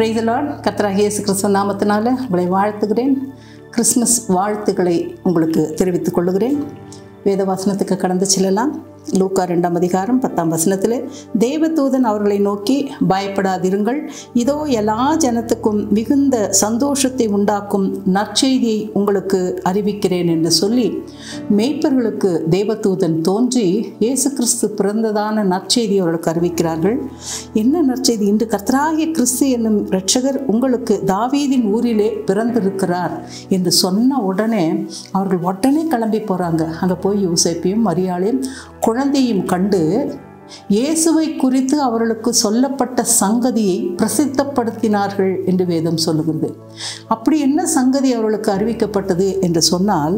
பிரைதலான் கர்த்தராக இயேசு கிறிஸ்துவ நாமத்தினால உங்களை வாழ்த்துகிறேன் கிறிஸ்மஸ் வாழ்த்துக்களை உங்களுக்கு தெரிவித்துக் கொள்ளுகிறேன் வேதவாசனத்துக்கு கடந்து செல்லலாம் லூக்கா ரெண்டாம் அதிகாரம் பத்தாம் வசனத்தில் தேவதூதன் அவர்களை நோக்கி பயப்படாதிருங்கள் இதோ எல்லா ஜனத்துக்கும் மிகுந்த சந்தோஷத்தை உண்டாக்கும் நற்செய்தியை உங்களுக்கு அறிவிக்கிறேன் என்று சொல்லி மேய்ப்பர்களுக்கு தேவதூதன் தோன்றி இயேசு கிறிஸ்து பிறந்ததான நற்செய்தி அவர்களுக்கு அறிவிக்கிறார்கள் என்ன நற்செய்தி இன்று கர்த்தராகிய கிறிஸ்து என்னும் இரட்சகர் உங்களுக்கு தாவீதின் ஊரிலே பிறந்திருக்கிறார் என்று சொன்ன உடனே அவர்கள் உடனே கிளம்பி போகிறாங்க அங்கே போய் யோசேப்பையும் மரியாளையும் குழந்தையும் கண்டு இயேசுவை குறித்து அவர்களுக்கு சொல்லப்பட்ட சங்கதியை பிரசித்தப்படுத்தினார்கள் என்று வேதம் சொல்லுகிறது அப்படி என்ன சங்கதி அவர்களுக்கு அறிவிக்கப்பட்டது என்று சொன்னால்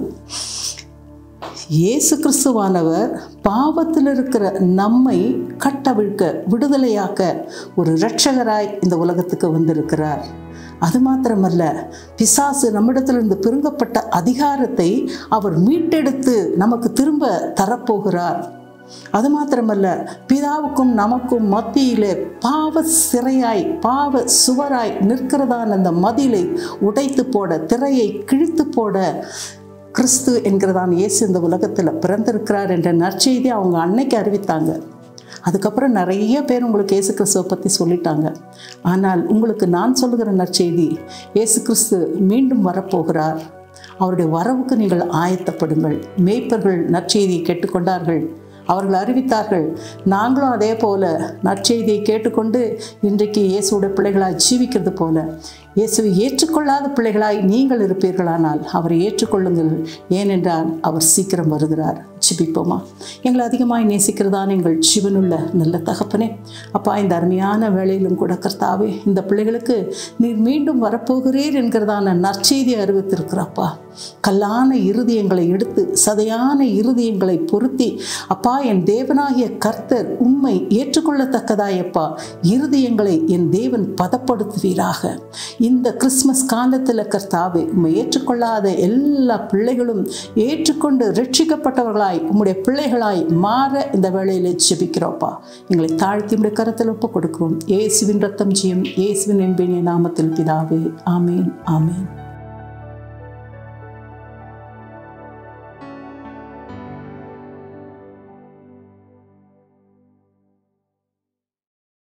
இயேசு கிறிஸ்துவானவர் பாவத்தில் இருக்கிற நம்மை கட்டவிழ்க்க விடுதலையாக்க ஒரு இரட்சகராய் இந்த உலகத்துக்கு வந்திருக்கிறார் அது மாத்திரமல்ல பிசாசு நம்மிடத்திலிருந்து பிடுங்கப்பட்ட அதிகாரத்தை அவர் மீட்டெடுத்து நமக்கு திரும்ப தரப்போகிறார் அது மாத்திரமல்ல பிதாவுக்கும் நமக்கும் மத்தியிலே பாவ சிறையாய் பாவ சுவராய் நிற்கிறதான அந்த மதிலை உடைத்து போட திரையை கிழித்து போட கிறிஸ்து என்கிறதான் இயேசு இந்த உலகத்தில் பிறந்திருக்கிறார் என்ற நற்செய்தி அவங்க அன்னைக்கு அறிவித்தாங்க அதுக்கப்புறம் நிறைய பேர் உங்களுக்கு இயேசு கிறிஸ்துவை பற்றி சொல்லிட்டாங்க ஆனால் உங்களுக்கு நான் சொல்லுகிற நற்செய்தி இயேசு கிறிஸ்து மீண்டும் வரப்போகிறார் அவருடைய வரவுக்கு நீங்கள் ஆயத்தப்படுங்கள் மேய்ப்பர்கள் நற்செய்தியை கேட்டுக்கொண்டார்கள் அவர்கள் அறிவித்தார்கள் நாங்களும் அதே போல நற்செய்தியை கேட்டுக்கொண்டு இன்றைக்கு இயேசுடைய பிள்ளைகளாய் ஜீவிக்கிறது போல இயேசுவை ஏற்றுக்கொள்ளாத பிள்ளைகளாய் நீங்கள் இருப்பீர்களானால் அவரை ஏற்றுக்கொள்ளுங்கள் ஏனென்றால் அவர் சீக்கிரம் வருகிறார் ஜிபிப்போமா எங்களை அதிகமாய் நேசிக்கிறதான எங்கள் ஜீவனுள்ள நல்ல தகப்பனே அப்பா இந்த அருமையான வேளையிலும் கூட கர்த்தாவே இந்த பிள்ளைகளுக்கு நீர் மீண்டும் வரப்போகிறீர் என்கிறதான நற்செய்தியை அறிவித்திருக்கிறப்பா கல்லான இருதயங்களை எடுத்து சதையான இருதயங்களை பொருத்தி அப்பா என் தேவனாகிய கர்த்தர் உண்மை ஏற்றுக்கொள்ளத்தக்கதாயப்பா இருதயங்களை என் தேவன் பதப்படுத்துவீராக இந்த கிறிஸ்மஸ் காலத்தில் கர்த்தாவே உண்மை ஏற்றுக்கொள்ளாத எல்லா பிள்ளைகளும் ஏற்றுக்கொண்டு ரட்சிக்கப்பட்டவர்களாய் உம்முடைய பிள்ளைகளாய் மாற இந்த வேளையில் ஜெபிக்கிறோப்பா எங்களை தாழ்த்தி உடைய கரத்தில் ஒப்பு கொடுக்கிறோம் இயேசுவின் ரத்தம் ஜெயம் இயேசுவின் என்பினிய நாமத்தில் பிதாவே ஆமேன் ஆமேன்